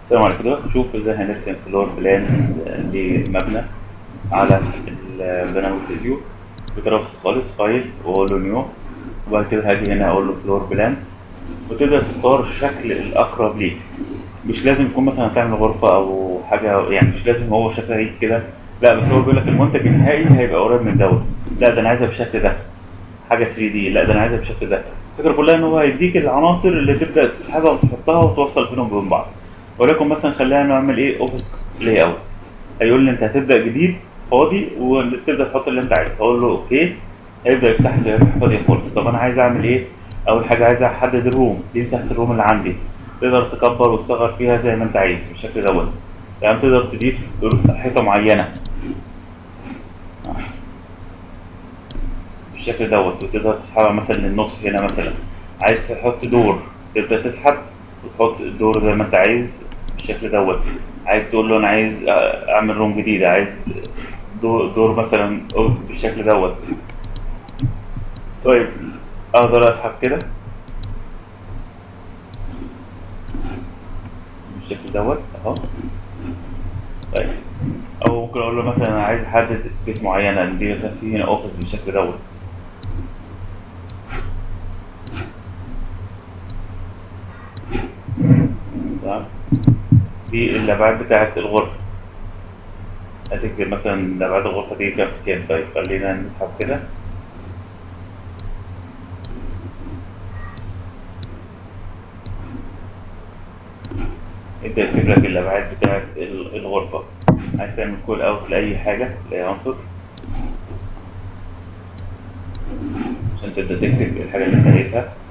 السلام عليكم دلوقتي نشوف ازاي هنرسم فلور بلان لمبنى على البرنامج فيزيو بطريقة بسيطة خالص فايل واقول له نيو وبعد كده هاجي هنا اقول له فلور بلانز وتقدر تختار الشكل الاقرب ليك مش لازم يكون مثلا هتعمل غرفة او حاجة يعني مش لازم هو شكلها هيك كده لا بس هو بيقول لك المنتج النهائي هيبقى قريب من دوت لا ده انا عايزها بالشكل ده حاجة 3 دي لا ده انا عايزها بالشكل ده الفكرة كلها ان هو هيديك العناصر اللي تبدأ تسحبها وتحطها وتوصل بينهم وبين بعض ولكن مثلا خلينا نعمل ايه اوفيس لاي اوت هيقول لي انت هتبدا جديد فاضي وتبدا تحط اللي انت عايزه هقول له اوكي هيبدا يفتح لي فاضيه خالص طب انا عايز اعمل ايه اول حاجه عايز احدد الروم دي مساحه الروم اللي عندي تقدر تكبر وتصغر فيها زي ما انت عايز بالشكل دوت يعني تقدر تضيف حيطه معينه بالشكل دوت وتقدر تسحبها مثلا للنص هنا مثلا عايز تحط دور تبدا تسحب وتحط الدور زي ما انت عايز بالشكل دوت عايز تقول له انا عايز اعمل روم جديدة عايز دور, دور مثلا بالشكل دوت طيب اقدر اسحب كده بالشكل دوت اهو طيب او ممكن اقول له مثلا انا عايز احدد سبيس معينه دي مثلا في هنا اوفيس بالشكل دوت تمام دي الابعاد بتاعه الغرفه هتكتب مثلا ابعاد الغرفه دي كام في كام طيب خلينا نسحب كده انت يكتب لك الابعاد بتاعه الغرفه عايز تعمل كول اوت لاي حاجه لاي عنصر عشان تبدا تكتب الحاجه اللي انت عايزها